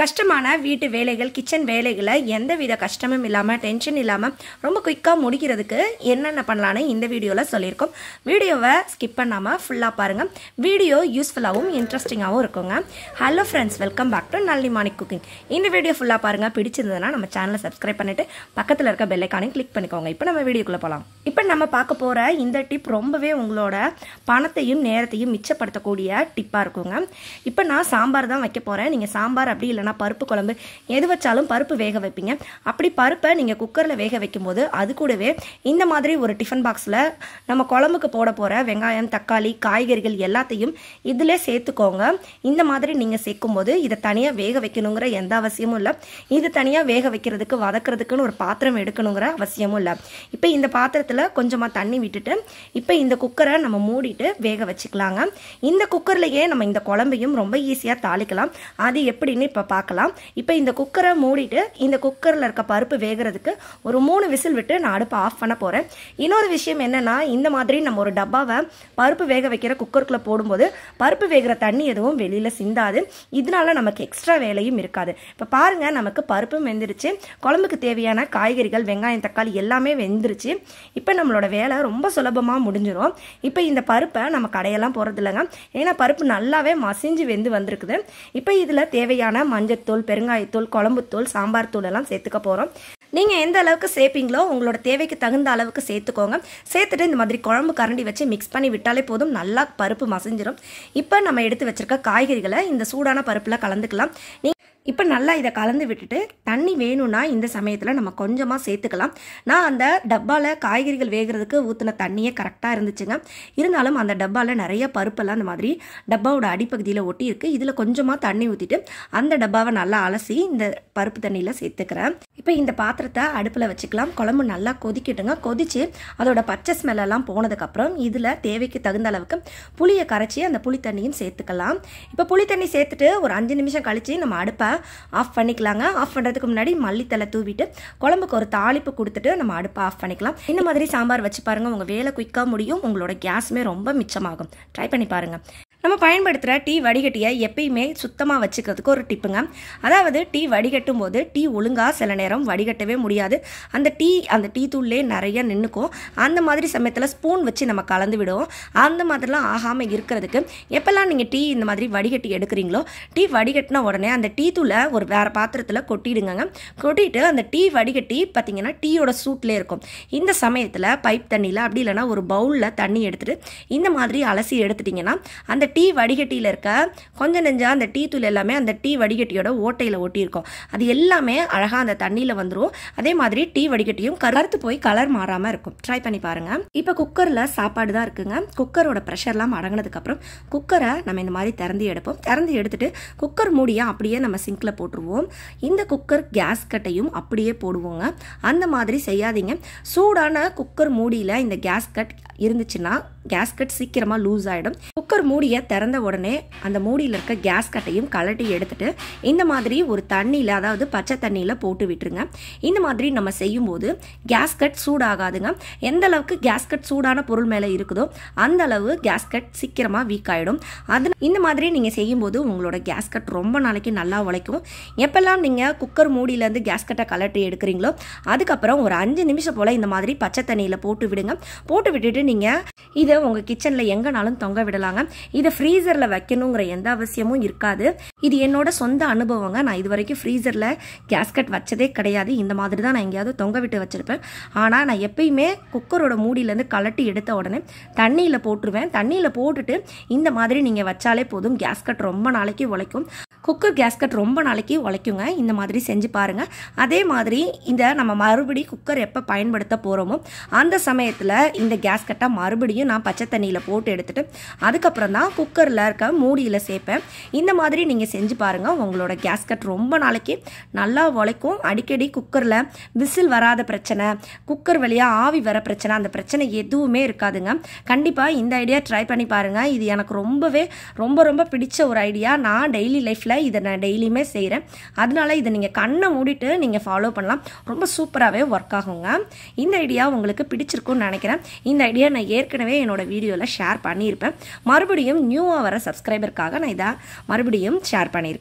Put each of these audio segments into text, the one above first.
கஷ்டமான வீட்டு வேலைகள் கிச்சன் வேலைகளை எந்த வித கஷ்டமும் இல்லாமல் டென்ஷன் இல்லாமல் ரொம்ப குயிக்காக முடிக்கிறதுக்கு என்னென்ன பண்ணலான்னு இந்த வீடியோவில் சொல்லியிருக்கோம் வீடியோவை ஸ்கிப் பண்ணாமல் ஃபுல்லாக பாருங்கள் வீடியோ யூஸ்ஃபுல்லாகவும் இன்ட்ரெஸ்டிங்காகவும் இருக்குங்க hello friends welcome back to Nalli morning cooking இந்த வீடியோ ஃபுல்லாக பாருங்கள் பிடிச்சிருந்ததுன்னா நம்ம சேனலை சப்ஸ்கிரைப் பண்ணிவிட்டு பக்கத்தில் இருக்க பெல்லைக்கானையும் கிளிக் பண்ணிக்கோங்க இப்போ நம்ம வீடியோக்குள்ளே போகலாம் இப்போ நம்ம பார்க்க போகிற இந்த டிப் ரொம்பவே உங்களோட பணத்தையும் நேரத்தையும் மிச்சப்படுத்தக்கூடிய டிப்பாக இருக்குங்க இப்போ நான் சாம்பார் தான் வைக்க போகிறேன் நீங்கள் சாம்பார் அப்படி இல்லைனா பருப்பு குழம்பு எது வச்சாலும் பருப்பு வேக வைப்பீங்க அப்படி பருப்பை நீங்கள் குக்கரில் வேக வைக்கும்போது அது கூடவே இந்த மாதிரி ஒரு டிஃபன் பாக்ஸில் நம்ம குழம்புக்கு போட போகிற வெங்காயம் தக்காளி காய்கறிகள் எல்லாத்தையும் இதிலே சேர்த்துக்கோங்க இந்த மாதிரி நீங்கள் சேர்க்கும்போது இதை தனியாக வேக வைக்கணுங்கிற எந்த அவசியமும் இல்லை இது தனியாக வேக வைக்கிறதுக்கு வதக்கிறதுக்குன்னு ஒரு பாத்திரம் எடுக்கணுங்கிற அவசியமும் இல்லை இப்போ இந்த பாத்திரத்தில் கொஞ்சமாக தண்ணி விட்டுட்டு இப்போ இந்த குக்கரை நம்ம மூடிட்டு வேக வச்சுக்கலாங்க இந்த குக்கர்லேயே நம்ம இந்த குழம்பையும் ரொம்ப ஈஸியாக தாளிக்கலாம் அது எப்படின்னு இப்போ பார்க்கலாம் இப்போ இந்த குக்கரை மூடிட்டு இந்த குக்கரில் இருக்க பருப்பு வேகிறதுக்கு ஒரு மூணு விசில் விட்டு நான் அடுப்பை ஆஃப் பண்ண போகிறேன் இன்னொரு விஷயம் என்னென்னா இந்த மாதிரி நம்ம ஒரு டப்பாவை பருப்பு வேக வைக்கிற குக்கருக்குள்ளே போடும்போது பருப்பு வேகிற தண்ணி எதுவும் வெளியில் சிந்தாது இதனால நமக்கு எக்ஸ்ட்ரா வேலையும் இருக்காது இப்போ பாருங்கள் நமக்கு பருப்பும் வெந்துருச்சு குழம்புக்கு தேவையான காய்கறிகள் வெங்காயம் தக்காளி எல்லாமே வெந்துருச்சு இப்போ நம்மளோட வேலை ரொம்ப சுலபமாக முடிஞ்சிடும் இப்போ இந்த பருப்பை நம்ம கடையெல்லாம் போகிறது இல்லைங்க ஏன்னா பருப்பு நல்லாவே மசிஞ்சு வெந்து வந்திருக்குது இப்போ இதில் தேவையான மஞ்சத்தூள் பெருங்காயத்தூள் குழம்புத்தூள் சாம்பார் தூள் எல்லாம் சேர்த்துக்க போகிறோம் நீங்கள் எந்த அளவுக்கு சேர்ப்பீங்களோ உங்களோட தேவைக்கு தகுந்த அளவுக்கு சேர்த்துக்கோங்க சேர்த்துட்டு இந்த மாதிரி குழம்பு கரண்டி வச்சு மிக்ஸ் பண்ணி விட்டாலே போதும் நல்லா பருப்பு மசிஞ்சிடும் இப்போ நம்ம எடுத்து வச்சிருக்க காய்கறிகளை இந்த சூடான பருப்பில் கலந்துக்கலாம் நீ இப்போ நல்லா இதை கலந்து விட்டுட்டு தண்ணி வேணும்னா இந்த சமயத்தில் நம்ம கொஞ்சமாக சேர்த்துக்கலாம் நான் அந்த டப்பாவில் காய்கறிகள் வேகிறதுக்கு ஊற்றின தண்ணியே கரெக்டாக இருந்துச்சுங்க இருந்தாலும் அந்த டப்பாவில் நிறைய பருப்பெல்லாம் அந்த மாதிரி டப்பாவோட அடிப்பகுதியில் ஒட்டி இருக்குது இதில் கொஞ்சமாக தண்ணி ஊற்றிட்டு அந்த டப்பாவை நல்லா அலசி இந்த பருப்பு தண்ணியில் சேர்த்துக்கிறேன் இப்போ இந்த பாத்திரத்தை அடுப்பில் வச்சுக்கலாம் குழம்பு நல்லா கொதிக்கட்டுங்க கொதித்து அதோட பச்சை ஸ்மெல்லெல்லாம் போனதுக்கப்புறம் இதில் தேவைக்கு தகுந்த அளவுக்கு புளியை கரைச்சி அந்த புளி தண்ணியும் சேர்த்துக்கலாம் இப்போ புளி தண்ணி சேர்த்துட்டு ஒரு அஞ்சு நிமிஷம் கழித்து நம்ம அடுப்பை ஆஃப் பண்ணிக்கலாங்க ஆஃப் பண்ணுறதுக்கு முன்னாடி மல்லித்தலை தூவிட்டு குழம்புக்கு ஒரு தாளிப்பு கொடுத்துட்டு நம்ம அடுப்பை ஆஃப் பண்ணிக்கலாம் இந்த மாதிரி சாம்பார் வச்சு பாருங்கள் உங்கள் வேலை குயிக்காக முடியும் உங்களோட கேஸுமே ரொம்ப மிச்சமாகும் ட்ரை பண்ணி பாருங்கள் நம்ம பயன்படுத்துகிற டீ வடிகட்டியை எப்பயுமே சுத்தமாக வச்சுக்கிறதுக்கு ஒரு டிப்புங்க அதாவது டீ வடிகட்டும் போது டீ ஒழுங்காக சில நேரம் வடிகட்டவே முடியாது அந்த டீ அந்த டீ தூள்லே நிறைய நின்றுக்கும் அந்த மாதிரி சமயத்தில் ஸ்பூன் வச்சு நம்ம கலந்து விடுவோம் அந்த மாதிரிலாம் ஆகாமல் இருக்கிறதுக்கு எப்போல்லாம் நீங்கள் டீ இந்த மாதிரி வடிகட்டி எடுக்கிறீங்களோ டீ வடிகட்டின உடனே அந்த டீ தூளை ஒரு வேறு பாத்திரத்தில் கொட்டிடுங்க கொட்டிட்டு அந்த டீ வடிகட்டி பார்த்தீங்கன்னா டீயோட சூட்லேயே இருக்கும் இந்த சமயத்தில் பைப் தண்ணியில் அப்படி இல்லைனா ஒரு பவுலில் தண்ணி எடுத்துகிட்டு இந்த மாதிரி அலசி எடுத்துட்டிங்கன்னா அந்த டீ வடிகட்டியில் இருக்க கொஞ்சம் நெஞ்சா அந்த டீ தூள் எல்லாமே அந்த டீ வடிகட்டியோட ஓட்டையில் ஒட்டியிருக்கும் அது எல்லாமே அழகாக அந்த தண்ணியில் வந்துடும் அதே மாதிரி டீ வடிகட்டியும் கருத்து போய் கலர் மாறாமல் இருக்கும் ட்ரை பண்ணி பாருங்கள் இப்போ குக்கரில் சாப்பாடு தான் இருக்குங்க குக்கரோட ப்ரெஷர்லாம் அடங்கினதுக்கப்புறம் குக்கரை நம்ம இந்த மாதிரி திறந்து எடுப்போம் திறந்து எடுத்துட்டு குக்கர் மூடியை அப்படியே நம்ம சிங்கில் போட்டுருவோம் இந்த குக்கர் கேஸ் கட்டையும் அப்படியே போடுவோங்க அந்த மாதிரி செய்யாதீங்க சூடான குக்கர் மூடியில் இந்த கேஸ் கட் இருந்துச்சுன்னா கேஸ் கட் சீக்கிரமாக லூஸ் ஆகிடும் குக்கர் மூடியை திறந்த உடனே அந்த மூடியில் இருக்க கேஸ் கட்டையும் கலட்டி எடுத்துட்டு இந்த மாதிரி ஒரு தண்ணியில் அதாவது பச்சை தண்ணியில் போட்டு விட்டுருங்க இந்த மாதிரி நம்ம செய்யும்போது கேஸ் கட் சூடாகாதுங்க எந்த அளவுக்கு கேஸ் கட் சூடான பொருள் மேலே இருக்குதோ அந்த அளவு கேஸ் கட் சீக்கிரமாக வீக் ஆகிடும் அது இந்த மாதிரி நீங்கள் செய்யும்போது உங்களோட கேஸ் கட் ரொம்ப நாளைக்கு நல்லா உழைக்கும் எப்பெல்லாம் நீங்கள் குக்கர் மூடியிலேருந்து கேஸ் கட்டை கலட்டி எடுக்கிறீங்களோ அதுக்கப்புறம் ஒரு அஞ்சு நிமிஷம் போல் இந்த மாதிரி பச்சை தண்ணியில் போட்டு விடுங்க போட்டு விட்டுட்டு நீங்கள் இதை உங்கள் கிச்சனில் எங்கேனாலும் தொங்க விடலாங்க இதை ஃப்ரீசரில் வைக்கணுங்கிற எந்த அவசியமும் இருக்காது இது என்னோட சொந்த அனுபவங்க நான் இது வரைக்கும் ஃப்ரீசரில் கேஸ்கட் வச்சதே கிடையாது இந்த மாதிரி தான் நான் எங்கேயாவது தொங்க விட்டு வச்சுருப்பேன் ஆனால் நான் எப்பயுமே குக்கரோட மூடியிலேருந்து கலட்டி எடுத்த உடனே தண்ணியில் போட்டுருவேன் தண்ணியில் போட்டுட்டு இந்த மாதிரி நீங்கள் வச்சாலே போதும் கேஸ்கட் ரொம்ப நாளைக்கு உழைக்கும் குக்கர் கேஸ்கட் ரொம்ப நாளைக்கு உழைக்குங்க இந்த மாதிரி செஞ்சு பாருங்கள் அதே மாதிரி இந்த நம்ம மறுபடி குக்கர் எப்போ பயன்படுத்த போகிறோமோ அந்த சமயத்தில் இந்த கேஸ்கட்டை மறுபடியும் நான் பச்சை தண்ணியில் போட்டு எடுத்துட்டு அதுக்கப்புறம் தான் குக்கரில் இருக்க மூடியில் சேர்ப்பேன் இந்த மாதிரி நீங்கள் செஞ்சு பாருங்கள் உங்களோட கேஸ்கட் ரொம்ப நாளைக்கு நல்லா உழைக்கும் அடிக்கடி குக்கரில் விசில் வராத பிரச்சனை குக்கர் வழியாக ஆவி வர பிரச்சனை அந்த பிரச்சனை எதுவுமே இருக்காதுங்க கண்டிப்பாக இந்த ஐடியா ட்ரை பண்ணி பாருங்கள் இது எனக்கு ரொம்பவே ரொம்ப ரொம்ப பிடிச்ச ஒரு ஐடியா நான் டெய்லி லைஃப்பில் இதை நான் டெய்லியுமே செய்கிறேன் அதனால இதை நீங்கள் கண்ணை மூடிட்டு நீங்கள் ஃபாலோ பண்ணலாம் ரொம்ப சூப்பராகவே ஒர்க் ஆகுங்க இந்த ஐடியா உங்களுக்கு பிடிச்சிருக்கும்னு நினைக்கிறேன் இந்த ஐடியா நான் ஏற்கனவே என்னோட வீடியோவில் ஷேர் பண்ணியிருப்பேன் மறுபடியும் நியூவாக வர சப்ஸ்கிரைபருக்காக நான் இதை மறுபடியும் ஷேர் பண்ணியிருக்கேன்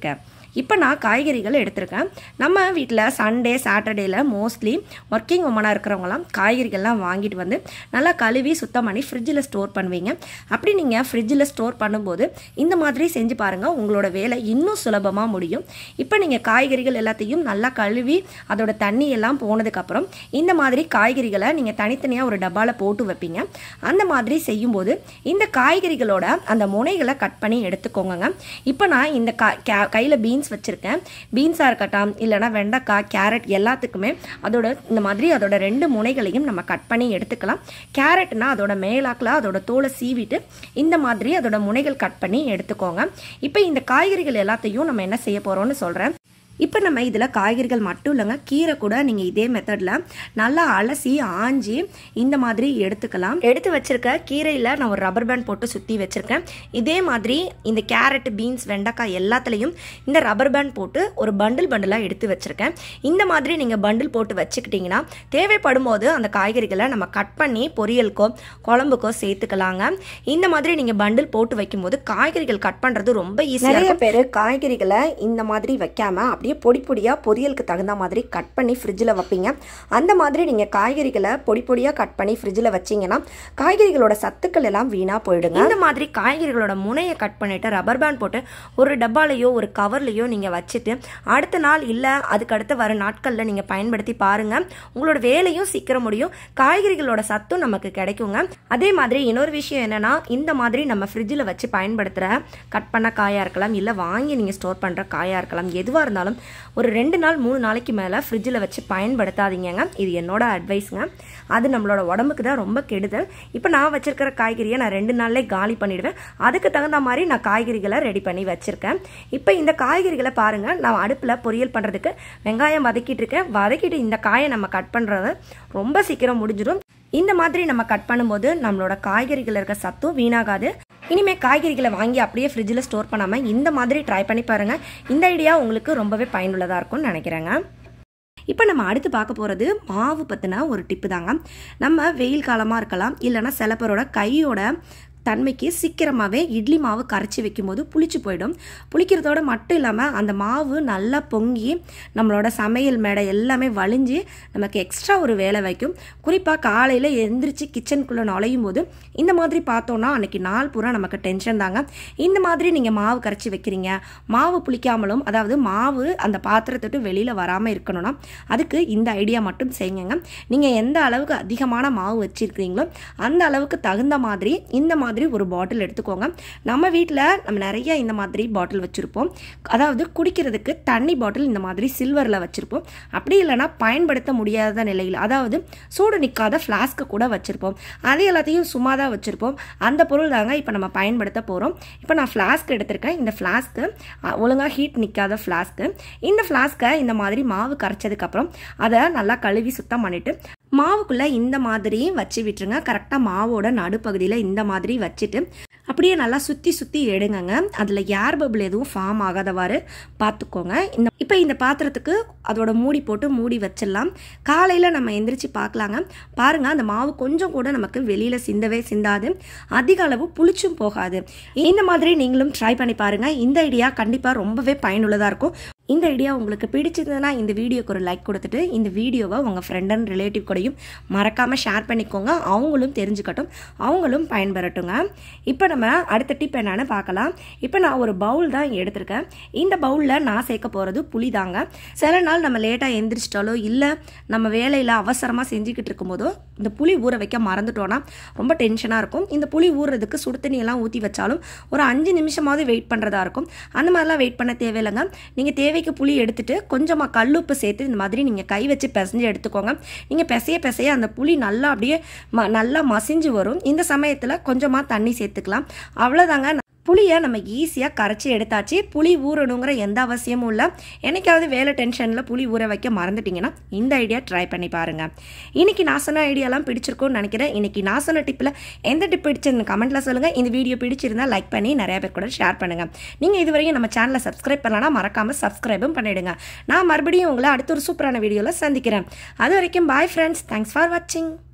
இப்போ நான் காய்கறிகள் எடுத்திருக்கேன் நம்ம வீட்டில் சண்டே சாட்டர்டேயில் மோஸ்ட்லி ஒர்க்கிங் உமனாக இருக்கிறவங்களாம் காய்கறிகள்லாம் வாங்கிட்டு வந்து நல்லா கழுவி சுத்தம் பண்ணி ஃப்ரிட்ஜில் ஸ்டோர் பண்ணுவீங்க அப்படி நீங்கள் ஃப்ரிட்ஜில் ஸ்டோர் பண்ணும்போது இந்த மாதிரி செஞ்சு பாருங்கள் உங்களோட வேலை இன்னும் சுலபமாக முடியும் இப்போ நீங்கள் காய்கறிகள் எல்லாத்தையும் நல்லா கழுவி அதோட தண்ணி எல்லாம் போனதுக்கப்புறம் இந்த மாதிரி காய்கறிகளை நீங்கள் தனித்தனியாக ஒரு டப்பாவில் போட்டு வைப்பீங்க அந்த மாதிரி செய்யும்போது இந்த காய்கறிகளோட அந்த முனைகளை கட் பண்ணி எடுத்துக்கோங்க இப்போ நான் இந்த கா கையில் பீன்ஸ் வச்சுருக்கேன் பீன்ஸாக இருக்கட்டும் இல்லைனா வெண்டைக்காய் கேரட் எல்லாத்துக்குமே அதோட இந்த மாதிரி அதோட ரெண்டு முனைகளையும் நம்ம கட் பண்ணி எடுத்துக்கலாம் கேரட்னா அதோட மேலாக்கில் அதோட தோலை சீவிட்டு இந்த மாதிரி அதோட முனைகள் கட் பண்ணி எடுத்துக்கோங்க இப்போ இந்த காய்கறிகள் எல்லாத்தையும் நம்ம என்ன செய்ய போகிறோம்னு சொல்கிறேன் இப்போ நம்ம இதில் காய்கறிகள் மட்டும் இல்லைங்க கீரை கூட நீங்கள் இதே மெத்தடில் நல்லா அலசி ஆஞ்சி இந்த மாதிரி எடுத்துக்கலாம் எடுத்து வச்சிருக்க கீரையில் நான் ஒரு ரப்பர் பேண்ட் போட்டு சுற்றி வச்சுருக்கேன் இதே மாதிரி இந்த கேரட் பீன்ஸ் வெண்டைக்காய் எல்லாத்துலேயும் இந்த ரப்பர் பேண்ட் போட்டு ஒரு பண்டில் பண்டிலாக எடுத்து வச்சுருக்கேன் இந்த மாதிரி நீங்கள் பண்டில் போட்டு வச்சுக்கிட்டிங்கன்னா தேவைப்படும் போது அந்த காய்கறிகளை நம்ம கட் பண்ணி பொரியலுக்கோ குழம்புக்கோ சேர்த்துக்கலாங்க இந்த மாதிரி நீங்கள் பண்டில் போட்டு வைக்கும்போது காய்கறிகள் கட் பண்ணுறது ரொம்ப ஈஸியாக நிறைய பேர் காய்கறிகளை இந்த மாதிரி வைக்காம அப்படியே பொடி பொடியாக பொரியலுக்கு தகுந்த மாதிரி கட் பண்ணி ஃப்ரிட்ஜில் வைப்பீங்க அந்த மாதிரி நீங்கள் காய்கறிகளை பொடி பொடியாக கட் பண்ணி ஃப்ரிட்ஜில் வச்சிங்கன்னா காய்கறிகளோட சத்துக்கள் எல்லாம் வீணாக போயிடுங்க இந்த மாதிரி காய்கறிகளோட முனையை கட் பண்ணிவிட்டு ரப்பர் பேண்ட் போட்டு ஒரு டப்பாலையோ ஒரு கவர்லையோ நீங்கள் வச்சுட்டு அடுத்த நாள் இல்லை அதுக்கு அடுத்து வர நாட்களில் நீங்கள் பயன்படுத்தி பாருங்கள் உங்களோட வேலையும் சீக்கிரம் முடியும் காய்கறிகளோட சத்தும் நமக்கு கிடைக்குங்க அதே மாதிரி இன்னொரு விஷயம் என்னென்னா இந்த மாதிரி நம்ம ஃப்ரிட்ஜில் வச்சு பயன்படுத்துகிற கட் பண்ண காயாக இருக்கலாம் இல்லை வாங்கி நீங்கள் ஸ்டோர் பண்ணுற காயாக இருக்கலாம் எதுவாக இருந்தாலும் ஒரு ரெண்டு நாள் மூணு நாளைக்கு மேலே ஃப்ரிட்ஜில் வச்சு பயன்படுத்தாதீங்க இது என்னோட அட்வைஸுங்க அது நம்மளோட உடம்புக்கு தான் ரொம்ப கெடுதல் இப்போ நான் வச்சிருக்கிற காய்கறியை நான் ரெண்டு நாள்லேயே காலி பண்ணிடுவேன் அதுக்கு தகுந்த மாதிரி நான் காய்கறிகளை ரெடி பண்ணி வச்சுருக்கேன் இப்போ இந்த காய்கறிகளை பாருங்கள் நான் அடுப்பில் பொரியல் பண்ணுறதுக்கு வெங்காயம் வதக்கிட்டு இருக்கேன் வதக்கிட்டு இந்த காயை நம்ம கட் பண்ணுறது ரொம்ப சீக்கிரம் முடிஞ்சிடும் இந்த மாதிரி நம்ம கட் பண்ணும்போது நம்மளோட காய்கறிகள் இருக்க சத்தும் வீணாகாது இனிமேல் காய்கறிகளை வாங்கி அப்படியே ஃப்ரிட்ஜில் ஸ்டோர் பண்ணாமல் இந்த மாதிரி ட்ரை பண்ணி பாருங்கள் இந்த ஐடியா உங்களுக்கு ரொம்பவே பயனுள்ளதாக இருக்கும்னு நினைக்கிறேங்க இப்போ நம்ம அடுத்து பார்க்க போகிறது மாவு பற்றின ஒரு டிப்பு தாங்க நம்ம வெயில் காலமாக இருக்கலாம் இல்லைன்னா சில பேரோட கையோட தன்மைக்கு சீக்கிரமாகவே இட்லி மாவு கரைச்சி வைக்கும்போது புளிச்சு போயிடும் புளிக்கிறதோட மட்டும் இல்லாமல் அந்த மாவு நல்லா பொங்கி நம்மளோட சமையல் மேடை எல்லாமே வலிஞ்சு நமக்கு எக்ஸ்ட்ரா ஒரு வேலை வைக்கும் குறிப்பாக காலையில் எந்திரிச்சு கிச்சனுக்குள்ளே நுழையும் போது இந்த மாதிரி பார்த்தோன்னா அன்றைக்கி நாள் பூரா நமக்கு டென்ஷன் தாங்க இந்த மாதிரி நீங்கள் மாவு கரைச்சி வைக்கிறீங்க மாவு புளிக்காமலும் அதாவது மாவு அந்த பாத்திரத்தை விட்டு வெளியில் வராமல் இருக்கணும்னா அதுக்கு இந்த ஐடியா மட்டும் செய்யுங்க நீங்கள் எந்த அளவுக்கு அதிகமான மாவு வச்சுருக்கிறீங்களோ அந்த அளவுக்கு தகுந்த மாதிரி இந்த மாதிரி மாதிரி ஒரு பாட்டில் எடுத்துக்கோங்க நம்ம வீட்டில் நம்ம நிறைய இந்த மாதிரி பாட்டில் வச்சுருப்போம் அதாவது குடிக்கிறதுக்கு தண்ணி பாட்டில் இந்த மாதிரி சில்வரில் வச்சுருப்போம் அப்படி இல்லைனா பயன்படுத்த முடியாத நிலையில் அதாவது சூடு நிற்காத ஃப்ளாஸ்க்கு கூட வச்சுருப்போம் அது எல்லாத்தையும் சும்மா தான் வச்சுருப்போம் அந்த பொருள் தாங்க இப்போ நம்ம பயன்படுத்த போகிறோம் இப்போ நான் ஃப்ளாஸ்க் எடுத்திருக்கேன் இந்த ஃப்ளாஸ்க்கு ஒழுங்காக ஹீட் நிற்காத ஃப்ளாஸ்க்கு இந்த ஃப்ளாஸ்க்கை இந்த மாதிரி மாவு கரைச்சதுக்கப்புறம் அதை நல்லா கழுவி சுத்தம் பண்ணிவிட்டு மாவுக்குள்ளே இந்த மாதிரி வச்சு விட்டுருங்க கரெக்டாக மாவோட நடுப்பகுதியில் இந்த மாதிரி வச்சுட்டு அப்படியே நல்லா சுற்றி சுற்றி எடுங்கங்க அதில் ஏர் பபிள் எதுவும் ஃபார்ம் ஆகாதவாறு பார்த்துக்கோங்க இந்த இப்போ இந்த பாத்திரத்துக்கு அதோட மூடி போட்டு மூடி வச்சிடலாம் காலையில் நம்ம எந்திரிச்சு பார்க்கலாங்க பாருங்கள் அந்த மாவு கொஞ்சம் கூட நமக்கு வெளியில் சிந்தவே சிந்தாது அதிக அளவு புளிச்சும் போகாது இந்த மாதிரி நீங்களும் ட்ரை பண்ணி பாருங்கள் இந்த ஐடியா கண்டிப்பாக ரொம்பவே பயனுள்ளதாக இருக்கும் இந்த ஐடியா உங்களுக்கு பிடிச்சிருந்ததுன்னா இந்த வீடியோக்கு ஒரு லைக் கொடுத்துட்டு இந்த வீடியோவை உங்கள் ஃப்ரெண்ட் அண்ட் ரிலேட்டிவ் கூடயும் மறக்காமல் ஷேர் பண்ணிக்கோங்க அவங்களும் தெரிஞ்சுக்கட்டும் அவங்களும் பயன்பெறட்டுங்க இப்போ நம்ம அடுத்த டிப் என்னன்னு பார்க்கலாம் இப்போ நான் ஒரு பவுல் தான் எடுத்திருக்கேன் இந்த பவுலில் நான் சேர்க்க போகிறது புளி தாங்க சில நாள் நம்ம லேட்டாக எந்திரிச்சிட்டாலோ இல்லை நம்ம வேலையில் அவசரமாக செஞ்சுக்கிட்டு இருக்கும்போதோ இந்த புளி ஊற வைக்க மறந்துட்டோன்னா ரொம்ப டென்ஷனாக இருக்கும் இந்த புளி ஊறுறதுக்கு சுடு தண்ணியெல்லாம் ஊற்றி வச்சாலும் ஒரு அஞ்சு நிமிஷமாவது வெயிட் பண்ணுறதா இருக்கும் அந்த மாதிரிலாம் வெயிட் பண்ண தேவையில்லைங்க நீங்கள் தேவை தேவைக்கு புளி எடுத்துட்டு கொஞ்சமாக கல்லுப்பு சேர்த்து இந்த மாதிரி நீங்கள் கை வச்சு பிசைஞ்சு எடுத்துக்கோங்க நீங்கள் பிசைய பிசைய அந்த புளி நல்லா அப்படியே ம நல்லா மசிஞ்சு வரும் இந்த சமயத்தில் கொஞ்சமாக தண்ணி சேர்த்துக்கலாம் அவ்வளோதாங்க புளியை நம்ம ஈஸியாக கரைச்சி எடுத்தாச்சு புளி ஊறணுங்கிற எந்த அவசியமும் இல்லை என்னைக்காவது வேலை டென்ஷனில் புளி ஊற வைக்க மறந்துட்டிங்கன்னா இந்த ஐடியா ட்ரை பண்ணி பாருங்கள் இன்னைக்கு நான் சொன்ன ஐடியாலாம் பிடிச்சிருக்கும்னு நினைக்கிறேன் இன்னைக்கு நான் சொன்ன டிப்பில் எந்த டிப் பிடிச்சிருந்து கமெண்ட்டில் சொல்லுங்கள் இந்த வீடியோ பிடிச்சிருந்தா லைக் பண்ணி நிறைய பேர் கூட ஷேர் பண்ணுங்கள் நீங்கள் இது வரைக்கும் நம்ம சேனலை சப்ஸ்கிரைப் பண்ணலாம் மறக்காமல் சப்ஸ்கிரைபும் பண்ணிவிடுங்க நான் மறுபடியும் உங்களை அடுத்த ஒரு சூப்பரான வீடியோவில் சந்திக்கிறேன் அது வரைக்கும் பாய் ஃப்ரெண்ட்ஸ் தேங்க்ஸ் ஃபார் வாட்சிங்